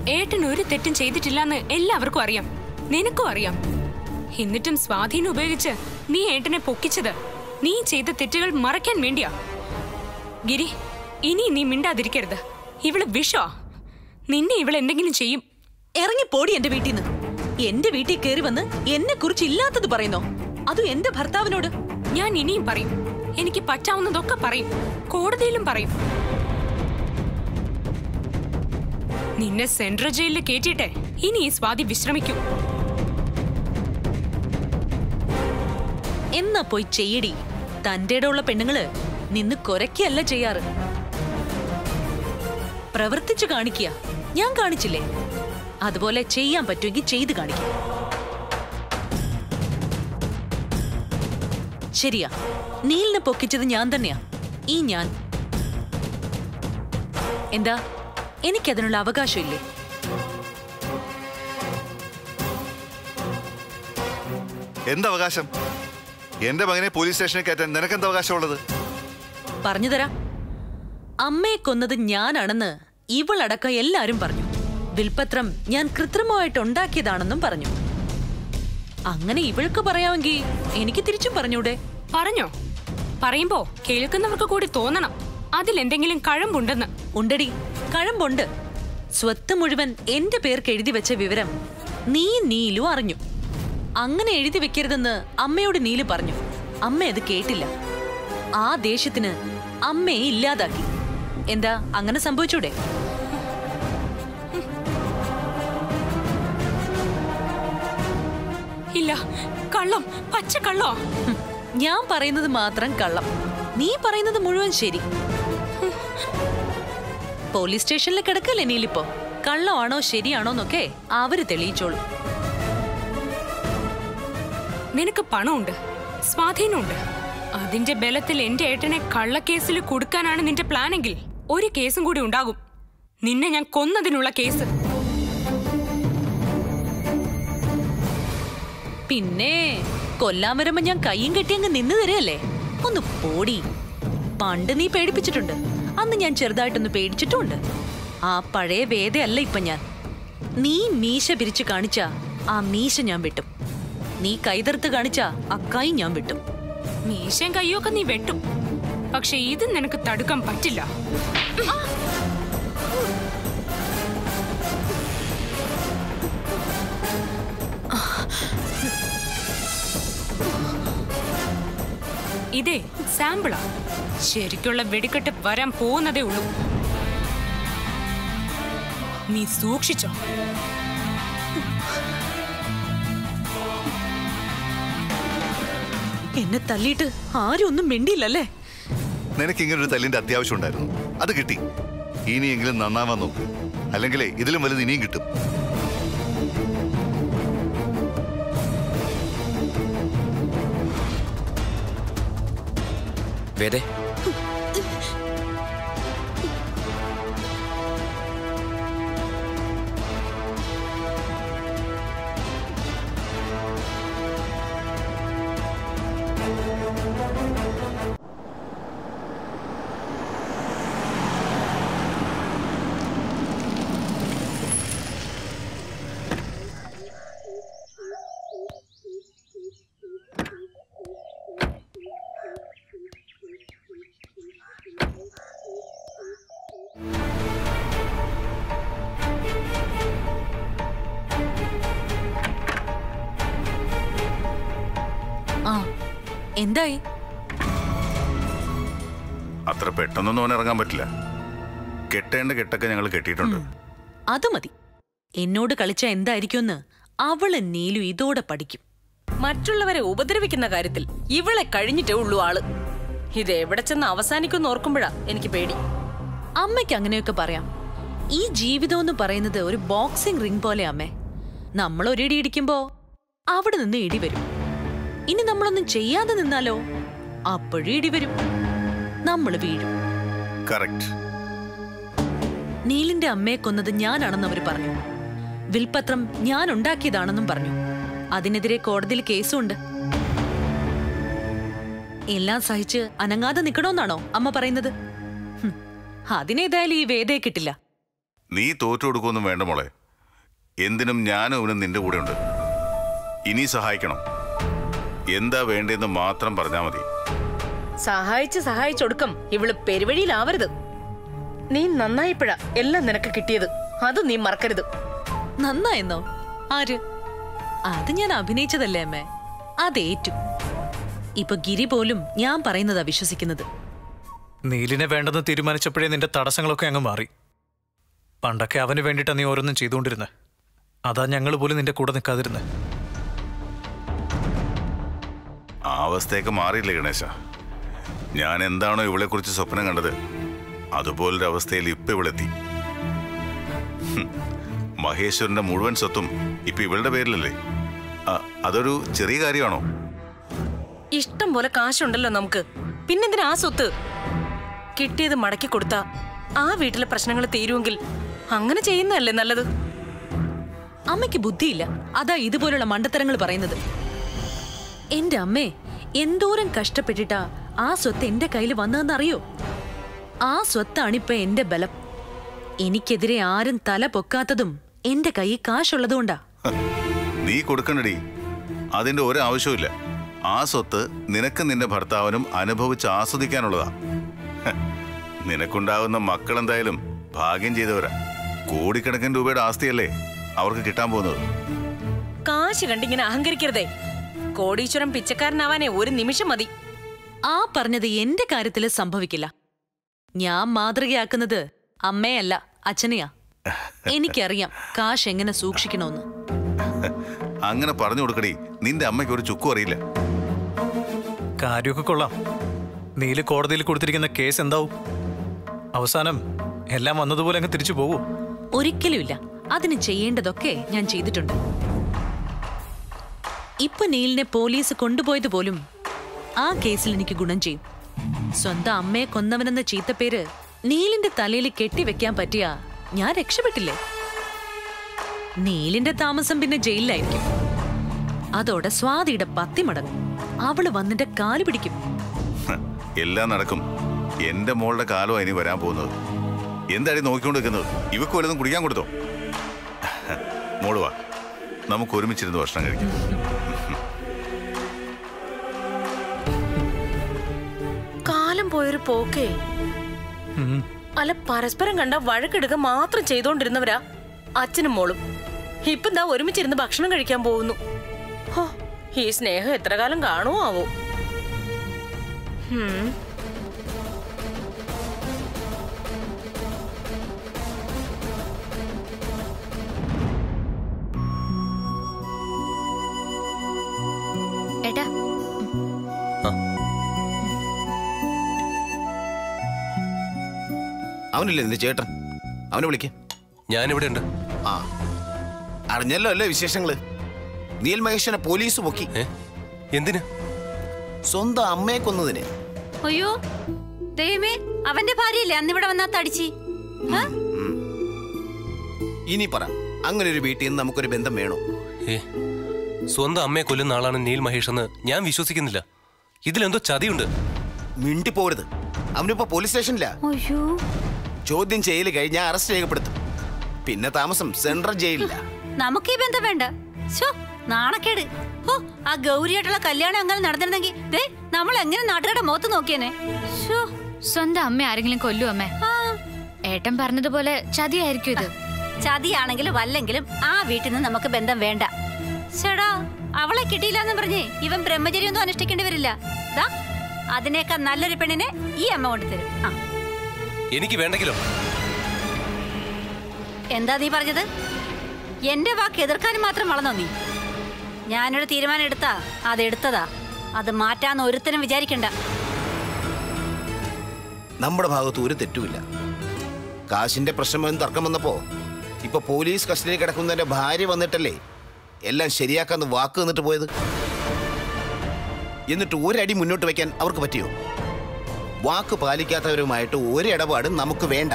ഏട്ടൻ ഒരു തെറ്റും ചെയ്തിട്ടില്ലെന്ന് എല്ലാവർക്കും അറിയാം നിനക്കും അറിയാം എന്നിട്ടും സ്വാധീനം ഉപയോഗിച്ച് നീ ഏട്ടനെ പൊക്കിച്ചത് നീ ചെയ്ത തെറ്റുകൾ മറയ്ക്കാൻ വേണ്ടിയാ ഗിരി ഇനി നീ മിണ്ടാതിരിക്കരുത് ഇവള് വിഷോ നിന്നെ ഇവൾ എന്തെങ്കിലും ചെയ്യും ഇറങ്ങി പോടി എന്റെ വീട്ടിൽ നിന്ന് എന്റെ വീട്ടിൽ കയറി വന്ന് എന്നെ കുറിച്ച് ഇല്ലാത്തത് പറയുന്നോ അതും എന്റെ ഭർത്താവിനോട് ഞാൻ ഇനിയും പറയും എനിക്ക് പറ്റാവുന്നതൊക്കെ പറയും കോടതിയിലും പറയും നിന്നെ സെൻട്രൽ ജയിലിൽ കേറ്റിട്ടെ ഇനി ഈ സ്വാതി വിശ്രമിക്കൂ എന്നാ പോയി ചെയ്യടി തന്റെ ഉള്ള പെണ്ണുങ്ങള് നിന്ന് കൊരക്കല്ല ചെയ്യാറ് പ്രവർത്തിച്ചു കാണിക്കുക ഞാൻ കാണിച്ചില്ലേ അതുപോലെ ചെയ്യാൻ പറ്റുമെങ്കിൽ ചെയ്ത് കാണിക്കുക ശരിയാ നീലിനെ പൊക്കിച്ചത് ഞാൻ തന്നെയാ ഈ ഞാൻ എന്താ എനിക്കതിനുള്ള അവകാശമില്ലേ എന്തവകാശം എന്റെ മകനെ പോലീസ് സ്റ്റേഷനിൽ കയറ്റാൻ നിനക്കെന്ത് അവകാശമുള്ളത് പറഞ്ഞു തരാം അമ്മയെ കൊന്നത് ഞാനാണെന്ന് ഇവളടക്കം എല്ലാരും പറഞ്ഞു വിൽപത്രം ഞാൻ കൃത്രിമമായിട്ട് ഉണ്ടാക്കിയതാണെന്നും പറഞ്ഞു അങ്ങനെ ഇവൾക്ക് പറയാമെങ്കിൽ എനിക്ക് തിരിച്ചും പറഞ്ഞൂടെ പറഞ്ഞോ പറയുമ്പോ കേൾക്കുന്നവർക്ക് കൂടി തോന്നണം അതിലെന്തെങ്കിലും കഴമ്പുണ്ടെന്ന് ഉണ്ടടി കഴമ്പുണ്ട് സ്വത്ത് മുഴുവൻ എന്റെ പേർക്ക് എഴുതി വെച്ച വിവരം നീ നീലു അറിഞ്ഞു അങ്ങനെ എഴുതി വെക്കരുതെന്ന് അമ്മയോട് നീലു പറഞ്ഞു അമ്മ അത് കേട്ടില്ല ആ ദേഷ്യത്തിന് അമ്മയെ ഇല്ലാതാക്കി എന്താ അങ്ങനെ സംഭവിച്ചൂടെ ഇല്ല കള്ളം പച്ച കള്ളോ ഹും, ഞാൻ പറയുന്നത് മാത്രം കള്ളം നീ പറയുന്നത് മുഴുവൻ ശരി ഹും. പോലീസ് സ്റ്റേഷനിൽ കിടക്കല്ലേ നീലിപ്പോ കള്ളമാണോ ശരിയാണോ എന്നൊക്കെ അവര് തെളിയിച്ചോളൂ നിനക്ക് പണമുണ്ട് സ്വാധീനമുണ്ട് അതിന്റെ ബലത്തിൽ എന്റെ ഏട്ടനെ കള്ളക്കേസിൽ കൊടുക്കാനാണ് നിന്റെ പ്ലാനെങ്കിൽ ഒരു കേസും കൂടി ഉണ്ടാകും നിന്നെ ഞാൻ കൊന്നതിനുള്ള കേസ് പിന്നെ കൊല്ലാൻ വരുമ്പോ ഞാൻ കയ്യും കെട്ടി അങ്ങ് നിന്ന് തരുമല്ലേ ഒന്ന് പോടി പണ്ട് നീ പേടിപ്പിച്ചിട്ടുണ്ട് അന്ന് ഞാൻ ചെറുതായിട്ടൊന്ന് പേടിച്ചിട്ടുമുണ്ട് ആ പഴയ വേദയല്ല ഇപ്പൊ ഞാൻ നീ മീശ പിരിച്ചു കാണിച്ച ആ മീശ ഞാൻ വെട്ടും നീ കൈതർത്ത് കാണിച്ച അക്കായും ഞാൻ വെട്ടും മീശയും കയ്യൊക്കെ നീ വെട്ടും പക്ഷെ ഇത് നിനക്ക് തടുക്കാൻ പറ്റില്ല ഇതേ സാമ്പിളാ ശരിക്കുള്ള വെടിക്കെട്ട് വരാൻ പോകുന്നതേ ഉള്ളൂ നീ സൂക്ഷിച്ചോ എന്നെ തല്ലിയിട്ട് ആരും ഒന്നും മിണ്ടിയില്ലല്ലേ നിനക്ക് ഇങ്ങനെ ഒരു തല്ലിന്റെ അത്യാവശ്യം ഉണ്ടായിരുന്നു അത് കിട്ടി ഇനിയെങ്കിലും നന്നാവാൻ നോക്ക് അല്ലെങ്കിലേ ഇതിലും വലുത് ഇനിയും കിട്ടും വേദേ ആ എന്തായി അത്ര പെട്ടെന്നൊന്നും അവൻ ഇറങ്ങാൻ പറ്റില്ല കെട്ടേണ്ട കെട്ടൊക്കെ ഞങ്ങൾ കെട്ടിയിട്ടുണ്ട് അത് മതി എന്നോട് കളിച്ച എന്തായിരിക്കുമെന്ന് അവള് നീലു ഇതോടെ പഠിക്കും മറ്റുള്ളവരെ ഉപദ്രവിക്കുന്ന കാര്യത്തിൽ ഇവളെ കഴിഞ്ഞിട്ടേ ഉള്ളൂ ആള് ഇത് എവിടെ ചെന്ന് അവസാനിക്കുമെന്ന് ഓർക്കുമ്പോഴാ എനിക്ക് പേടി അമ്മയ്ക്ക് അങ്ങനെയൊക്കെ പറയാം ഈ ജീവിതം എന്ന് പറയുന്നത് ഒരു ബോക്സിംഗ് റിംഗ് പോലെ അമ്മേ നമ്മൾ ഒരിടി ഇടിക്കുമ്പോ അവിടെ നിന്ന് ഇടി വരും ഇനി നമ്മളൊന്നും ചെയ്യാതെ നിന്നാലോ അപ്പോഴും ഇടി വരും നമ്മൾ വീഴും കറക്റ്റ് നീലിന്റെ അമ്മയെ കൊന്നത് ഞാനാണെന്ന് അവർ പറഞ്ഞു വിൽപത്രം ഞാൻ ഉണ്ടാക്കിയതാണെന്നും പറഞ്ഞു അതിനെതിരെ കോടതിയിൽ കേസുണ്ട് എല്ലാം സഹിച്ച് അനങ്ങാതെ നിൽക്കണമെന്നാണോ അമ്മ പറയുന്നത് ഹും, അതിനേതായാലും ഈ വേദയെ കിട്ടില്ല നീ തോറ്റു കൊടുക്കൊന്നും വേണ്ട മോളെ എന്തിനും ഞാനും അവനും നിന്റെ കൂടെ ഉണ്ട് ഇനി സഹായിക്കണം എന്താ വേണ്ടതെന്ന് മാത്രം പറഞ്ഞാൽ മതി സഹായിച്ച് സഹായിച്ചൊടുക്കം ഇവള് പെരുവഴിയിലാവരുത് നീ നന്നായപ്പോഴാ എല്ലാം നിനക്ക് കിട്ടിയത് അത് നീ മറക്കരുത് നന്നായെന്നോ ആര് അത് ഞാൻ അഭിനയിച്ചതല്ലേ അമ്മേ അതേറ്റു ഇപ്പൊ ഗിരി പോലും ഞാൻ പറയുന്നതാ വിശ്വസിക്കുന്നത് നീലിനെ വേണ്ടെന്ന് തീരുമാനിച്ചപ്പോഴേ നിന്റെ തടസ്സങ്ങളൊക്കെ അങ്ങ് മാറി പണ്ടൊക്കെ അവന് വേണ്ടിയിട്ടാ നീ ഓരോന്നും ചെയ്തുകൊണ്ടിരുന്നത് അതാ ഞങ്ങൾ പോലും നിന്റെ കൂടെ നിൽക്കാതിരുന്നത് ആ അവസ്ഥയൊക്കെ മാറിയില്ലേ ഗണേശ ഞാൻ എന്താണോ ഇവളെക്കുറിച്ച് സ്വപ്നം കണ്ടത് അതുപോലൊരു അവസ്ഥയിൽ ഇപ്പൊ ഇവളെത്തി ഹും. മഹേശ്വരന്റെ മുഴുവൻ സ്വത്തും ഇപ്പൊ ഇവളുടെ പേരിലല്ലേ ആ, അതൊരു ചെറിയ കാര്യമാണോ ഇഷ്ടം പോലെ കാശുണ്ടല്ലോ നമുക്ക് പിന്നെന്തിനാ ആ സ്വത്ത് കിട്ടിയത് മടക്കി കൊടുത്ത ആ വീട്ടിലെ പ്രശ്നങ്ങൾ തീരുമെങ്കിൽ അങ്ങനെ ചെയ്യുന്നതല്ലേ നല്ലത് അമ്മയ്ക്ക് ബുദ്ധിയില്ല അതാ ഇതുപോലുള്ള മണ്ടത്തരങ്ങൾ പറയുന്നത് എന്റെ അമ്മേ എന്തോരം കഷ്ടപ്പെട്ടിട്ടാ ആ സ്വത്ത് എന്റെ കയ്യിൽ വന്നതെന്നറിയോ ആ സ്വത്താണിപ്പൊ എന്റെ ബലം എനിക്കെതിരെ ആരും തല പൊക്കാത്തതും എന്റെ കൈ കാശുള്ളതുകൊണ്ടാ ഹ, നീ കൊടുക്കണ്ടടി അതിന്റെ ഒരു ആവശ്യമില്ല ആ സ്വത്ത് നിനക്ക് നിന്റെ ഭർത്താവിനും അനുഭവിച്ച് ആസ്വദിക്കാനുള്ളതാ ഹ, നിനക്കുണ്ടാകുന്ന മക്കൾ എന്തായാലും ഭാഗ്യം ചെയ്തവരാ കോടിക്കണക്കിന് രൂപയുടെ ആസ്തിയല്ലേ അവർക്ക് കിട്ടാൻ പോകുന്നത് കാശ് കണ്ടിങ്ങനെ അഹങ്കരിക്കരുതേ കോടീശ്വരൻ പിച്ചക്കാരനാവാനേ ഒരു നിമിഷം മതി ആ പറഞ്ഞത് എന്റെ കാര്യത്തില് സംഭവിക്കില്ല ഞാൻ മാതൃകയാക്കുന്നത് അമ്മയല്ല അച്ഛനെയാ എനിക്കറിയാം കാശ് എങ്ങനെ സൂക്ഷിക്കണമെന്ന് അങ്ങനെ പറഞ്ഞു കൊടുക്കടി നിന്റെ അമ്മയ്ക്ക് ഒരു ചുക്കും അറിയില്ല കാര്യമൊക്കെ കൊള്ളാം നീല് കോടതിയിൽ കൊടുത്തിരിക്കുന്ന കേസ് എന്താവും അവസാനം എല്ലാം വന്നതുപോലെ അങ്ങ് തിരിച്ചു പോകൂ ഒരിക്കലുമില്ല അതിന് ചെയ്യേണ്ടതൊക്കെ ഞാൻ ചെയ്തിട്ടുണ്ട് ഇപ്പൊ നീലിനെ പോലീസ് കൊണ്ടുപോയത് പോലും ആ കേസിൽ എനിക്ക് ഗുണം ചെയ്യും സ്വന്തം അമ്മയെ കൊന്നവനെന്ന ചീത്തപ്പേര് നീലിന്റെ തലയിൽ കെട്ടിവെക്കാൻ പറ്റിയ ഞാൻ രക്ഷപ്പെട്ടില്ലേ നീലിന്റെ താമസം പിന്നെ ജയിലിലായിരിക്കും അതോടെ സ്വാതിയുടെ പത്തി മടങ്ങും അവള് വന്നിന്റെ കാല് പിടിക്കും ഹ, എല്ലാം നടക്കും എന്റെ മോളുടെ കാലമാണ് ഇനി വരാൻ പോകുന്നത് എന്താടി നോക്കിക്കൊണ്ട് നിൽക്കുന്നത് ഇവക്ക് വല്ലതും കുടിക്കാൻ കൊടുത്തോ ഹ, മോള് വാ നമുക്ക് ഒരുമിച്ചിരുന്ന് ഭക്ഷണം കഴിക്കാം കാലം പോയൊരു പോക്കേ ഉം. അല്ല പരസ്പരം കണ്ട വഴക്കെടുക്ക മാത്രം ചെയ്തോണ്ടിരുന്നവരാ അച്ഛനും മോളും ഇപ്പൊ എന്താ ഒരുമിച്ചിരുന്ന് ഭക്ഷണം കഴിക്കാൻ പോകുന്നു ഹോ, ഈ സ്നേഹം എത്ര കാലം കാണുമോ ആവോ ഹും. ഏട്ടാ അവനില്ലേ നിന്റെ ചേട്ടൻ അവനെ വിളിക്ക ഞാനിവിടെ ഉണ്ട് ആ അറിഞ്ഞല്ലോ അല്ലേ വിശേഷങ്ങള് നീൽ മഹേശ്വരനെ പോലീസ് പൊക്കി ഏ എന്തിന് സ്വന്തം അമ്മയെ കൊന്നതിന് അയ്യോ ദൈവമേ അവന്റെ ഭാര്യയല്ലേ അന്നിവിടെ വന്നാ തടിച്ചി ആ? ഇനി പറ അങ്ങനെ ഒരു വീട്ടിൽ നിന്ന് നമുക്കൊരു ബന്ധം വേണോ ഏ സ്വന്തം അമ്മയെ കൊല്ലുന്ന ആളാണ് നീൽ മഹേഷ് എന്ന് ഞാൻ വിശ്വസിക്കുന്നില്ല ഇതിലെന്തോ ചതിയുണ്ട് മിണ്ടിപ്പോരുത് അവനിപ്പോ പോലീസ് സ്റ്റേഷനില്ല അയ്യോ ചോദ്യം ചെയ്യൽ കഴിഞ്ഞാൽ അറസ്റ്റ് രേഖപ്പെടുത്തും പിന്നെ താമസം സെൻട്രൽ ജയിലില്ല നമുക്ക് ഈ ബന്ധം വേണ്ട ശോ നാണക്കേട് ഓ ആ ഗൗരിയായിട്ടുള്ള കല്യാണം അങ്ങനെ നടന്നിരുന്നെങ്കിൽ ദേ നമ്മൾ എങ്ങനെ നാട്ടുകാരുടെ മുഖത്ത് നോക്കിയേനെ ശോ സ്വന്തം അമ്മ ആരെങ്കിലും കൊല്ലു അമ്മേ ആ ഏട്ടൻ പറഞ്ഞതുപോലെ ചതിയായിരിക്കും ഇത് ചതിയാണെങ്കിലും വല്ലെങ്കിലും ആ വീട്ടിൽ നിന്ന് നമുക്ക് ബന്ധം വേണ്ട ചേടാ അവളെ കിട്ടിയില്ലെന്ന് പറഞ്ഞേ ഇവൻ ബ്രഹ്മചര്യം ഒന്നും അനുഷ്ഠിക്കേണ്ടി വരില്ല ദാ അതിനേക്കാൾ നല്ലൊരു പെണ്ണിനെ ഈ അമ്മ കൊണ്ടുതരും ആ എനിക്ക് വേണ്ടെങ്കിലോ എന്താ നീ പറഞ്ഞത് എന്റെ വാക്ക് എതിർക്കാനും മാത്രം വളർന്നോ നീ ഞാനൊരു തീരുമാനം എടുത്താ അത് എടുത്തതാ അത് മാറ്റാന്ന് ഒരുത്തനും വിചാരിക്കണ്ട നമ്മുടെ ഭാഗത്ത് ഒരു തെറ്റുമില്ല കാശിന്റെ പ്രശ്നം എന്ന് തർക്കം വന്നപ്പോ ഇപ്പൊ പോലീസ് കസ്റ്റഡിയിൽ കിടക്കുന്നതിന്റെ ഭാര്യ വന്നിട്ടല്ലേ എല്ലാം ശരിയാക്കാന്ന് വാക്ക് തന്നിട്ട് പോയത് എന്നിട്ട് ഒരടി മുന്നോട്ട് വെക്കാൻ അവർക്ക് പറ്റിയോ വാക്ക് പാലിക്കാത്തവരുമായിട്ട് ഒരു ഇടപാടും നമുക്ക് വേണ്ട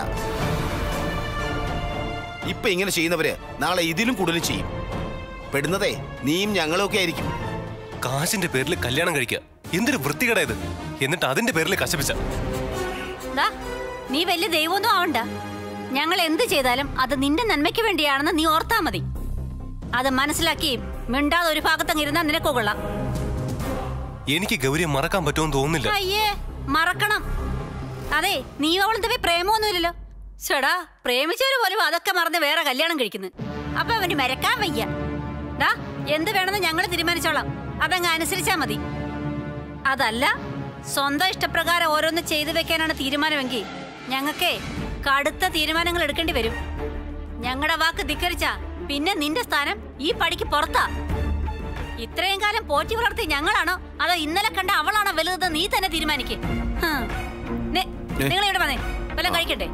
ഇപ്പൊ ഇങ്ങനെ ചെയ്യുന്നവര് നാളെ ഇതിലും കൂടുതൽ ചെയ്യും പെടുന്നതേ നീയും ഞങ്ങളും ഒക്കെ ആയിരിക്കും കാശിന്റെ പേരിൽ കല്യാണം കഴിക്കുക എന്തൊരു വൃത്തികേടാ ഇത് എന്നിട്ട് അതിന്റെ പേരിൽ കശപിച്ച ദാ നീ വലിയ ദൈവമൊന്നും ആവണ്ട ഞങ്ങൾ എന്ത് ചെയ്താലും അത് നിന്റെ നന്മയ്ക്ക് വേണ്ടിയാണെന്ന് നീ ഓർത്താ മതി അത് മനസ്സിലാക്കി മിണ്ടാതെ ഒരു ഭാഗത്തങ്ങ് ഇരുന്നാൽ നിനക്ക് കൊള്ളാം എനിക്ക് ഗൗരിയെ മറക്കാൻ പറ്റുമെന്ന് തോന്നുന്നില്ല അയ്യേ മറക്കണം അതെ നീ അവളും തമ്മിൽ പ്രേമമൊന്നുമില്ലല്ലോ ചേടാ പ്രേമിച്ചവര് പോലും അതൊക്കെ മറന്ന് വേറെ കല്യാണം കഴിക്കുന്നു അപ്പൊ അവന് മരക്കാൻ വയ്യ ഡാ എന്ത് വേണമെന്ന് ഞങ്ങൾ തീരുമാനിച്ചോളാം അതങ്ങ് അനുസരിച്ചാ മതി അതല്ല സ്വന്തം ഇഷ്ടപ്രകാരം ഓരോന്ന് ചെയ്തു വെക്കാനാണ് തീരുമാനമെങ്കിൽ ഞങ്ങൾക്കേ കടുത്ത തീരുമാനങ്ങൾ എടുക്കേണ്ടി വരും ഞങ്ങളുടെ വാക്ക് ധിക്കരിച്ച പിന്നെ നിന്റെ സ്ഥാനം ഈ പടിക്ക് പുറത്താ ഇത്രയും കാലം പോറ്റി വളർത്തി ഞങ്ങളാണോ അതോ ഇന്നലെ കണ്ട അവളാണോ വലുതെന്ന് നീ തന്നെ തീരുമാനിക്കേ നിങ്ങൾ ഇവിടെ വന്നേ വല്ലതും കഴിക്കട്ടെ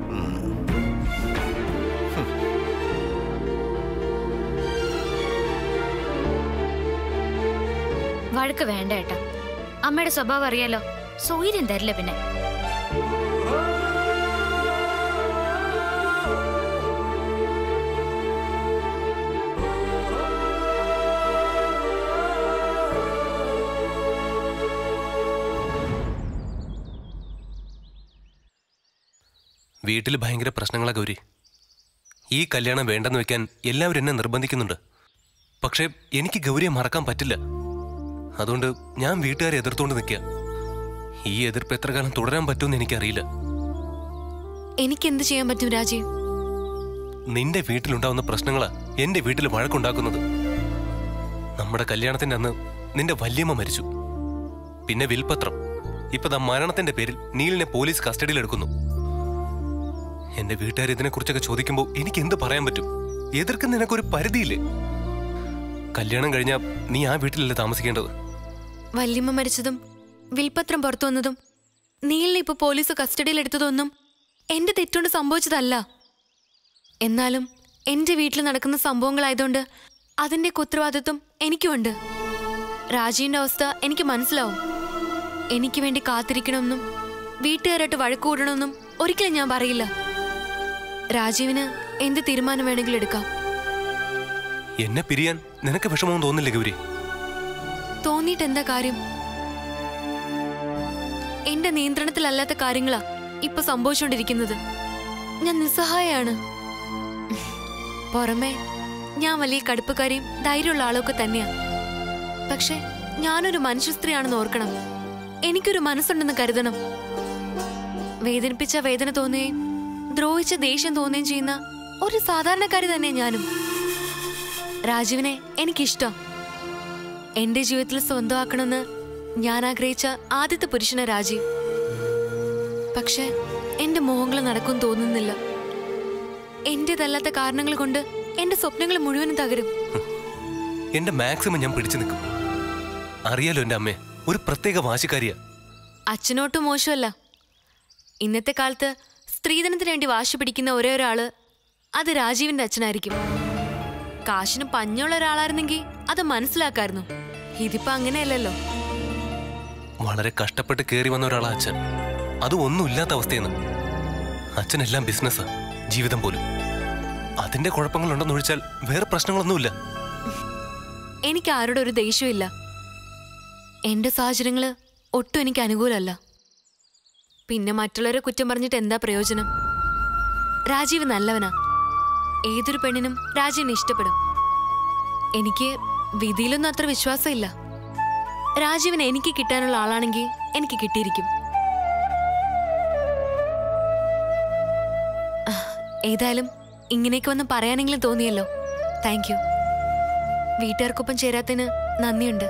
വഴക്ക് വേണ്ട ഏട്ടാ അമ്മയുടെ സ്വഭാവം അറിയാലോ സൗകര്യം തരില്ല പിന്നെ വീട്ടിൽ ഭയങ്കര പ്രശ്നങ്ങളാ ഗൗരി ഈ കല്യാണം വേണ്ടെന്ന് വെക്കാൻ എല്ലാവരും എന്നെ നിർബന്ധിക്കുന്നുണ്ട് പക്ഷേ എനിക്ക് ഗൗരിയെ മറക്കാൻ പറ്റില്ല അതുകൊണ്ട് ഞാൻ വീട്ടുകാരെ എതിർത്തുകൊണ്ട് നിൽക്കുക ഈ എതിർപ്പ് എത്ര കാലം തുടരാൻ പറ്റുമെന്ന് എനിക്കറിയില്ല എനിക്ക് എന്ത് ചെയ്യാൻ പറ്റും രാജീവ് നിന്റെ വീട്ടിലുണ്ടാവുന്ന പ്രശ്നങ്ങളാ എന്റെ വീട്ടിൽ വഴക്കുണ്ടാക്കുന്നത് നമ്മുടെ കല്യാണത്തിന്റെ അന്ന് നിന്റെ വല്യമ്മ മരിച്ചു പിന്നെ വിൽപത്രം ഇപ്പൊ ദാ മരണത്തിന്റെ പേരിൽ നീലിനെ പോലീസ് കസ്റ്റഡിയിൽ എടുക്കുന്നു എന്റെ വീട്ടുകാർ ഇതിനെക്കുറിച്ചൊക്കെ ചോദിക്കുമ്പോൾ എനിക്ക് എന്ത് പറയാൻ പറ്റും എതിർക്കുന്ന നിനക്കൊരു പരിധിയില്ലേ കല്യാണം കഴിഞ്ഞാ നീ ആ വീട്ടിലല്ലേ താമസിക്കേണ്ടത് വല്യമ്മ മരിച്ചതും വിൽപത്രം പുറത്തു വന്നതും നീലിനെ ഇപ്പൊ പോലീസ് കസ്റ്റഡിയിൽ എടുത്തതൊന്നും എന്റെ തെറ്റുകൊണ്ട് സംഭവിച്ചതല്ല എന്നാലും എന്റെ വീട്ടിൽ നടക്കുന്ന സംഭവങ്ങളായതുകൊണ്ട് അതിന്റെ ഉത്തരവാദിത്വം എനിക്കുമുണ്ട് രാജീവിന്റെ അവസ്ഥ എനിക്ക് മനസ്സിലാവും എനിക്ക് വേണ്ടി കാത്തിരിക്കണമെന്നും വീട്ടുകാരായിട്ട് വഴക്കൂടണമെന്നും ഒരിക്കലും ഞാൻ പറയില്ല രാജീവിന് എന്ത് തീരുമാനം വേണമെങ്കിലും എടുക്കാം എന്നെ പിരിയാൻ നിനക്ക് വിഷമവും തോന്നില്ലേ ഗൗരി തോന്നിയിട്ട് എന്താ കാര്യം എന്റെ നിയന്ത്രണത്തിലല്ലാത്ത കാര്യങ്ങളാ ഇപ്പൊ സംഭവിച്ചുകൊണ്ടിരിക്കുന്നത് ഞാൻ നിസ്സഹായാണ് പുറമെ ഞാൻ വലിയ കടുപ്പക്കാരിയും ധൈര്യമുള്ള ആളൊക്കെ തന്നെയാ പക്ഷെ ഞാനൊരു മനുഷ്യ സ്ത്രീയാണെന്ന് ഓർക്കണം എനിക്കൊരു മനസ്സുണ്ടെന്ന് കരുതണം വേദനിപ്പിച്ച വേദന തോന്നുകയും ദ്രോഹിച്ച ദേഷ്യം തോന്നുകയും ചെയ്യുന്ന ഒരു സാധാരണക്കാരി തന്നെ ഞാനും രാജീവിനെ എനിക്കിഷ്ടം എന്റെ ജീവിതത്തിൽ സ്വന്തമാക്കണമെന്ന് ഞാൻ ആഗ്രഹിച്ച ആദ്യത്തെ പുരുഷന രാജീവ് പക്ഷെ എന്റെ മോഹങ്ങൾ നടക്കും തോന്നുന്നില്ല എന്റേതല്ലാത്ത കാരണങ്ങൾ കൊണ്ട് എന്റെ സ്വപ്നങ്ങൾ മുഴുവനും തകരും എന്റെ മാക്സിമം ഞാൻ പിടിച്ചു നിൽക്കും അറിയാലോ എന്റെ അമ്മേ ഒരു പ്രത്യേക വാശിക്കാരിയാ അച്ഛനോട്ടും മോശമല്ല ഇന്നത്തെ കാലത്ത് സ്ത്രീധനത്തിന് വേണ്ടി വാശി പിടിക്കുന്ന ഒരേ ഒരാള് അത് രാജീവിന്റെ അച്ഛനായിരിക്കും കാശിന് പഞ്ഞുള്ള ഒരാളായിരുന്നെങ്കിൽ അത് മനസ്സിലാക്കായിരുന്നു ഇതിപ്പോ അങ്ങനെയല്ലല്ലോ വളരെ കഷ്ടപ്പെട്ട് കയറി വന്ന ഒരാളാ അച്ഛൻ അത് ഒന്നുമില്ലാത്ത അവസ്ഥയെന്ന് അച്ഛനെല്ലാം ബിസിനസ്സാ ജീവിതം പോലും അതിന്റെ കുഴപ്പങ്ങളുണ്ടെന്ന് ഒഴിച്ചാൽ വേറെ പ്രശ്നങ്ങളൊന്നുമില്ല എനിക്ക് ആരോടും ഒരു ദേഷ്യമില്ല എന്റെ സാഹചര്യങ്ങള് ഒട്ടും എനിക്ക് അനുകൂലമല്ല പിന്നെ മറ്റുള്ളവരെ കുറ്റം പറഞ്ഞിട്ട് എന്താ പ്രയോജനം രാജീവ് നല്ലവനാ ഏതൊരു പെണ്ണിനും രാജീവിനെ ഇഷ്ടപ്പെടും എനിക്ക് വിധിയിലൊന്നും അത്ര വിശ്വാസമില്ല രാജീവിനെ എനിക്ക് കിട്ടാനുള്ള ആളാണെങ്കിൽ എനിക്ക് കിട്ടിയിരിക്കും ആ, ഏതായാലും ഇങ്ങനെയൊക്കെ വന്ന് പറയാനെങ്കിലും തോന്നിയല്ലോ താങ്ക് യു വീട്ടുകാർക്കൊപ്പം ചേരാത്തതിന് നന്ദിയുണ്ട്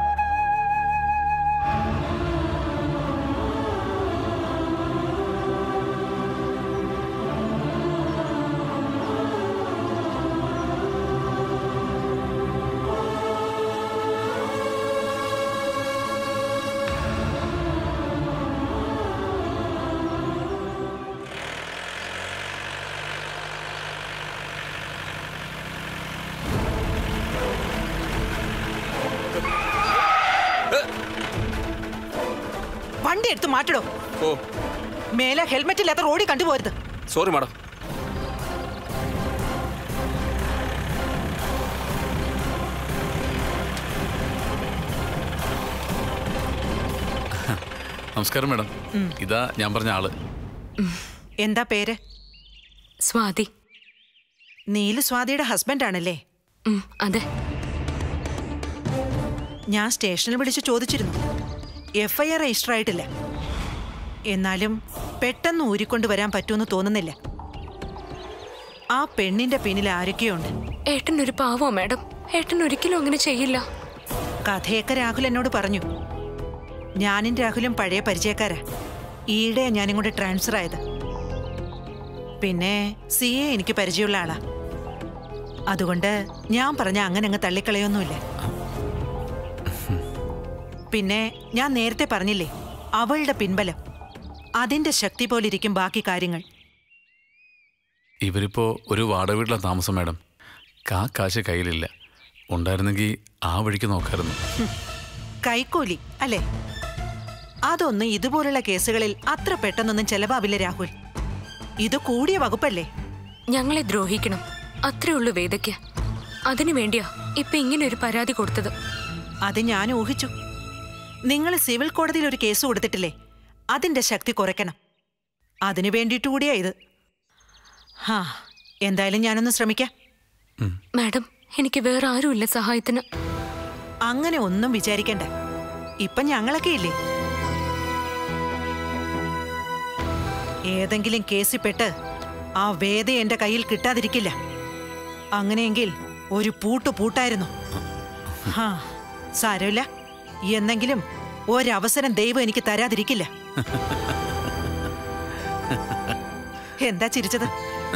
വണ്ടി എടുത്ത് മാറ്റടോ ഓ മേലെ ഹെൽമെറ്റ് ഇല്ലാത്ത റോഡിൽ കണ്ടുപോരുത് സോറി മാഡം നമസ്കാരം മാഡം ഇതാ ഞാൻ പറഞ്ഞ ആള് എന്താ പേര് സ്വാതി നീല് സ്വാതിയുടെ ഹസ്ബൻഡ് ആണല്ലേ ഉം, അതെ ഞാൻ സ്റ്റേഷനിൽ വിളിച്ച് ചോദിച്ചിരുന്നു എഫ് ഐ ആർ രജിസ്റ്റർ ആയിട്ടില്ല എന്നാലും പെട്ടെന്ന് ഊരിക്കൊണ്ട് വരാൻ പറ്റുമെന്ന് തോന്നുന്നില്ല ആ പെണ്ണിന്റെ പിന്നിൽ ആരൊക്കെയുണ്ട് ഏട്ടൻ ഒരു പാവോ മാഡം ഏട്ടൻ ഒരിക്കലും അങ്ങനെ ചെയ്യില്ല കഥയൊക്കെ രാഹുൽ എന്നോട് പറഞ്ഞു ഞാനും രാഹുലും പഴയ പരിചയക്കാരാ ഈയിടെ ഞാനിങ്ങോട്ട് ട്രാൻസ്ഫർ ആയത് പിന്നെ സി എ എനിക്ക് പരിചയമുള്ള ആളാ അതുകൊണ്ട് ഞാൻ പറഞ്ഞ അങ്ങനെ അങ്ങ് തള്ളിക്കളയൊന്നുമില്ല പിന്നെ ഞാൻ നേരത്തെ പറഞ്ഞില്ലേ അവളുടെ പിൻബലം അതിന്റെ ശക്തി പോലിരിക്കും ബാക്കി കാര്യങ്ങൾ ഇവരിപ്പോ ഒരു വാടക വീട്ടിലാണ് താമസം മാഡം കാ കാശ് കയ്യിലില്ല ഉണ്ടായിരുന്നെങ്കിൽ ആ വഴിക്ക് നോക്കായിരുന്നു കൈക്കൂലി അല്ലേ അതൊന്നും ഇതുപോലുള്ള കേസുകളിൽ അത്ര പെട്ടെന്നൊന്നും ചെലവാവില്ല രാഹുൽ ഇത് കൂടിയ വകുപ്പല്ലേ ഞങ്ങളെ ദ്രോഹിക്കണം അത്രേ ഉള്ളൂ വേദയ്ക്ക് അതിനു വേണ്ടിയാ ഇപ്പൊ ഇങ്ങനെ ഒരു പരാതി കൊടുത്തത് അത് ഞാൻ ഊഹിച്ചു നിങ്ങൾ സിവിൽ കോടതിയിൽ ഒരു കേസ് കൊടുത്തിട്ടില്ലേ അതിന്റെ ശക്തി കുറയ്ക്കണം അതിനു വേണ്ടിയിട്ട് കൂടിയാ ഇത് ഹാ എന്തായാലും ഞാനൊന്ന് ശ്രമിക്കാം മാഡം എനിക്ക് വേറെ ആരുമില്ല സഹായത്തിന് അങ്ങനെ ഒന്നും വിചാരിക്കണ്ട ഇപ്പൊ ഞങ്ങളൊക്കെ ഇല്ലേ ഏതെങ്കിലും കേസിൽ പെട്ട് ആ വേദ എന്റെ കയ്യിൽ കിട്ടാതിരിക്കില്ല അങ്ങനെയെങ്കിൽ ഒരു പൂട്ട് പൂട്ടായിരുന്നു ഹാ സാരമില്ല എന്നെങ്കിലും ഒരവസരം ദൈവം എനിക്ക് തരാതിരിക്കില്ല എന്താ ചിരിച്ചത്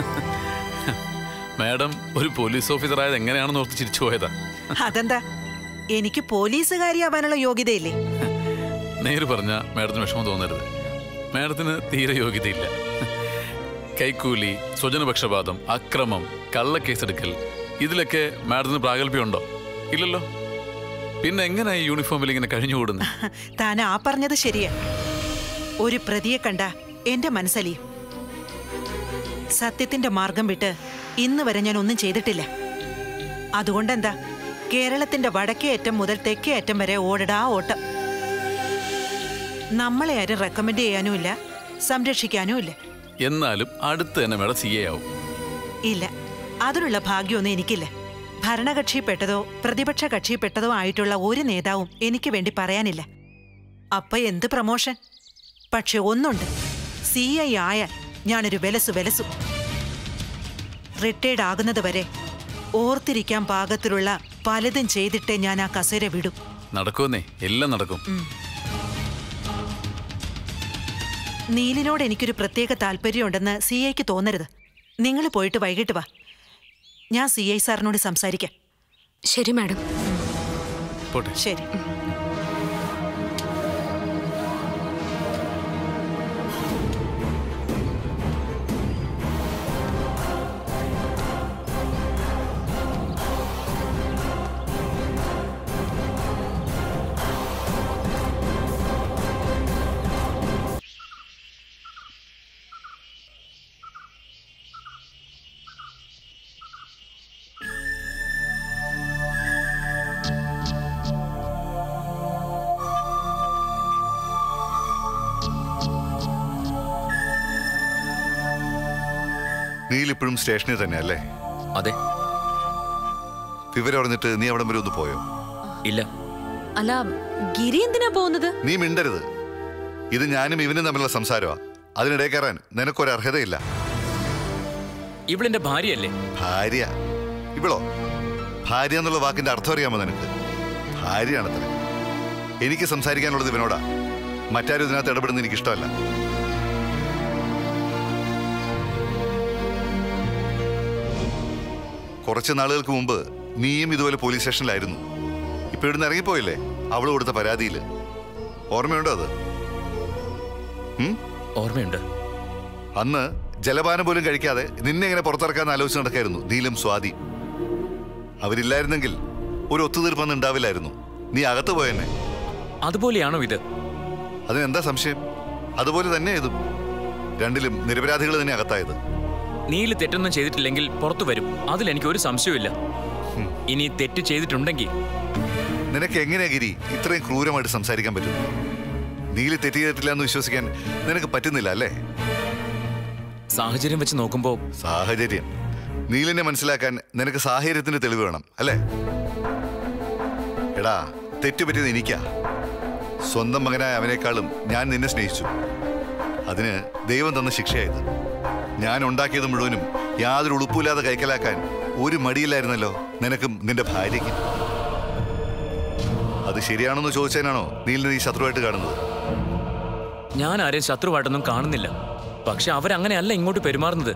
മാഡം ഒരു പോലീസ് ഓഫീസറായത് എങ്ങനെയാണെന്ന് ഓർത്ത് ചിരിച്ചു പോയതാ അതെന്താ എനിക്ക് പോലീസുകാരിയാവാനുള്ള യോഗ്യതയില്ലേ നേര് പറഞ്ഞ മാഡത്തിന് വിഷമം തോന്നരുത് മാഡത്തിന് തീരെ യോഗ്യതയില്ല കൈക്കൂലി സ്വജനപക്ഷപാതം അക്രമം കള്ളക്കേസെടുക്കൽ ഇതിലൊക്കെ മാഡത്തിന് പ്രാഗൽഭ്യമുണ്ടോ ഇല്ലല്ലോ പിന്നെ എങ്ങനെ ഈ യൂണിഫോമിൽ ഇങ്ങനെ കഴിഞ്ഞുകൂടുന്നു താൻ ആ പറഞ്ഞത് ശരിയാ ഒരു പ്രതിയെ കണ്ട എന്റെ മനസ്സലിയും സത്യത്തിന്റെ മാർഗം വിട്ട് ഇന്ന് വരെ ഞാൻ ഒന്നും ചെയ്തിട്ടില്ല അതുകൊണ്ടെന്താ കേരളത്തിന്റെ വടക്കേ അറ്റം മുതൽ തെക്കേ അറ്റം വരെ ഓടടാ ഓട്ടം നമ്മളെ ആരും റെക്കമെൻഡ് ചെയ്യാനുമില്ല സംരക്ഷിക്കാനും ഇല്ല എന്നാലും അടുത്ത് തന്നെ മാഡം സി എ ആവും ഇല്ല അതിനുള്ള ഭാഗ്യമൊന്നും എനിക്കില്ല ഭരണകക്ഷിപ്പെട്ടതോ പ്രതിപക്ഷ കക്ഷിപ്പെട്ടതോ ആയിട്ടുള്ള ഒരു നേതാവും എനിക്ക് വേണ്ടി പറയാനില്ല അപ്പൊ എന്ത് പ്രമോഷൻ പക്ഷെ ഒന്നുണ്ട് സി ഐ ആയാൽ ഞാനൊരു വെലസു വെലസു റിട്ടയർഡ് ആകുന്നത് വരെ ഓർത്തിരിക്കാൻ പാകത്തിലുള്ള പലതും ചെയ്തിട്ടേ ഞാൻ ആ കസേര വിടും നടക്കുമെന്നേ എല്ലാം നടക്കും നീലിനോട് എനിക്കൊരു പ്രത്യേക താല്പര്യമുണ്ടെന്ന് സി ഐക്ക് തോന്നരുത് നിങ്ങൾ പോയിട്ട് വൈകിട്ട് വാ ഞാൻ സി ഐ സാറിനോട് സംസാരിക്കാം ശരി മാഡം പോട്ടെ ശരി നീലിപ്പോഴും സ്റ്റേഷനിൽ തന്നെയല്ലേ അതെ വിവരം അറിഞ്ഞിട്ട് നീ അവിടം വരെ ഒന്ന് പോയോ ഇല്ല അല്ല ഗിരി എന്തിനാ പോകുന്നത് നീ മിണ്ടരുത് ഇത് ഞാനും ഇവനും തമ്മിലുള്ള സംസാരമാ അതിനിടെ കയറാൻ നിനക്കൊരു അർഹതയില്ല ഇവളെന്റെ ഭാര്യയല്ലേ ഭാര്യ ഇവളോ ഭാര്യ എന്നുള്ള വാക്കിന്റെ അർത്ഥം അറിയാമോ നിനക്ക് ഭാര്യയാണത്ര എനിക്ക് സംസാരിക്കാനുള്ളത് ഇവനോടാ മറ്റാരും ഇതിനകത്ത് ഇടപെടുന്ന എനിക്ക് ഇഷ്ടമല്ല കുറച്ച് നാളുകൾക്ക് മുമ്പ് നീയും ഇതുപോലെ പോലീസ് സ്റ്റേഷനിലായിരുന്നു ഇപ്പൊ ഇവിടുന്ന് ഇറങ്ങിപ്പോയില്ലേ അവള് കൊടുത്ത പരാതിയിൽ ഓർമ്മയുണ്ടോ അത് ഉം? ഓർമ്മയുണ്ട് അന്ന് ജലപാനം പോലും കഴിക്കാതെ നിന്നെ എങ്ങനെ പുറത്തിറക്കാൻ ആലോചിച്ച് നടക്കായിരുന്നു നീലും സ്വാതി അവരില്ലായിരുന്നെങ്കിൽ ഒരു ഒത്തുതീർപ്പൊന്നും ഉണ്ടാവില്ലായിരുന്നു നീ അകത്ത് പോയെന്നെ അതുപോലെയാണോ ഇത് അതിനെന്താ സംശയം അതുപോലെ തന്നെ ഇതും രണ്ടിലും നിരപരാധികൾ തന്നെ അകത്തായത് നീല് തെറ്റൊന്നും ചെയ്തിട്ടില്ലെങ്കിൽ പുറത്തു വരും അതിൽ എനിക്ക് ഒരു സംശയമില്ല ഇനി തെറ്റ് ചെയ്തിട്ടുണ്ടെങ്കിൽ നിനക്ക് എങ്ങനെയാ ഗിരി ഇത്രയും ക്രൂരമായിട്ട് സംസാരിക്കാൻ പറ്റും നീല് തെറ്റ് ചെയ്തിട്ടില്ല എന്ന് വിശ്വസിക്കാൻ നിനക്ക് പറ്റുന്നില്ല അല്ലേ സാഹചര്യം വെച്ച് നോക്കുമ്പോ സാഹചര്യം നീലിനെ മനസ്സിലാക്കാൻ നിനക്ക് സാഹചര്യത്തിന്റെ തെളിവ് വേണം അല്ലേ എടാ തെറ്റുപറ്റിയത് എനിക്കാ സ്വന്തം മകനായ അവനേക്കാളും ഞാൻ നിന്നെ സ്നേഹിച്ചു അതിന് ദൈവം തന്ന ശിക്ഷയായത് ഞാൻ ഉണ്ടാക്കിയത് മുഴുവനും യാതൊരു ഉളുപ്പില്ലാതെ കൈക്കലാക്കാൻ ഒരു മടിയില്ലായിരുന്നല്ലോ നിനക്കും നിന്റെ ഭാര്യയ്ക്കും അത് ശരിയാണെന്ന് ചോദിച്ചതിനാണോ നീലിനെ നീ ശത്രുവായിട്ട് കാണുന്നത് ഞാൻ ആരെയും ശത്രുവായിട്ടൊന്നും കാണുന്നില്ല പക്ഷെ അവരങ്ങനെയല്ല ഇങ്ങോട്ട് പെരുമാറുന്നത്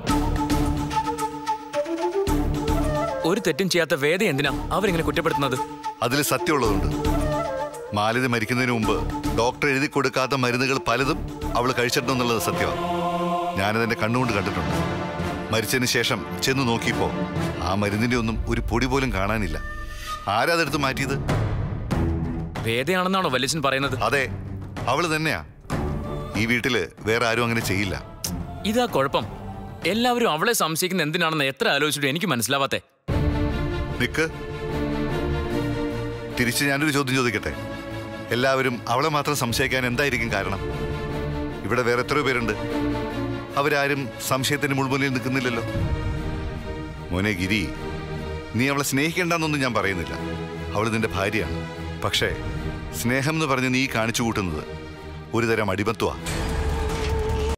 ഒരു തെറ്റും ചെയ്യാത്ത വേദ എന്തിനാ അവരിങ്ങനെ കുറ്റപ്പെടുത്തുന്നത് അതിൽ സത്യമുള്ളതുണ്ട് മാലിത മരിക്കുന്നതിന് മുമ്പ് ഡോക്ടർ എഴുതി കൊടുക്കാത്ത മരുന്നുകൾ പലതും അവൾ കഴിച്ചിട്ടുണ്ടെന്നുള്ളത് സത്യമാണ് ഞാനതെന്റെ കണ്ണുകൊണ്ട് കണ്ടിട്ടുണ്ട് മരിച്ചതിന് ശേഷം ചെന്ന് നോക്കിയപ്പോ ആ മരുന്നിന്റെ ഒന്നും ഒരു പൊടി പോലും കാണാനില്ല ആരാ അതെടുത്ത് മാറ്റിയത് വേദയാണെന്നാണോ വല്യച്ഛൻ പറയുന്നത് അതെ അവള് തന്നെയാ ഈ വീട്ടില് വേറെ ആരും അങ്ങനെ ചെയ്യില്ല ഇതാ കുഴപ്പം എല്ലാവരും അവളെ സംശയിക്കുന്ന എന്തിനാണെന്ന് എത്ര ആലോചിച്ചിട്ട് എനിക്ക് മനസ്സിലാവാത്തെ നിക്ക് തിരിച്ച് ഞാനൊരു ചോദ്യം ചോദിക്കട്ടെ എല്ലാവരും അവളെ മാത്രം സംശയിക്കാൻ എന്തായിരിക്കും കാരണം ഇവിടെ വേറെ എത്രയോ പേരുണ്ട് അവരാരും സംശയത്തിന് മുൾമുന്നിൽ നിൽക്കുന്നില്ലല്ലോ മോനെ ഗിരി നീ അവളെ സ്നേഹിക്കേണ്ടെന്നൊന്നും ഞാൻ പറയുന്നില്ല അവൾ നിന്റെ ഭാര്യയാണ് പക്ഷേ സ്നേഹം എന്ന് പറഞ്ഞ് നീ കാണിച്ചു കൂട്ടുന്നത് ഒരു തരം അടിമത്വമാണ്